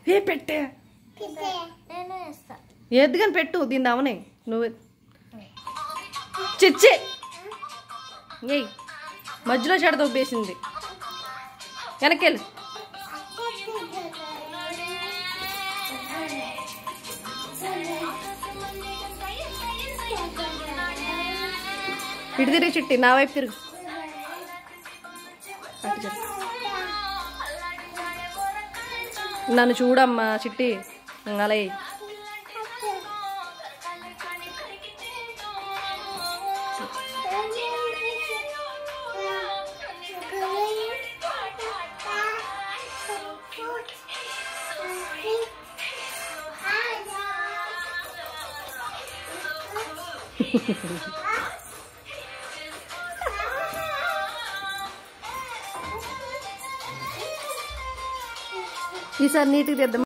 ఏ పెట్టే నేను వేస్తా ఏది కానీ పెట్టు దీన్ని అవనే నువ్వు చిచ్చి ఏయ్ మధ్యలో చెడ దొబ్బేసింది వెనకెళ్ళు ఇటు తిరిగి చిట్టి నా వైపు తిరుగు అటు తిరుగు. నన్ను చూడమ్మా చిట్టి అలా ఈసారి నీట్గా తెద్దాం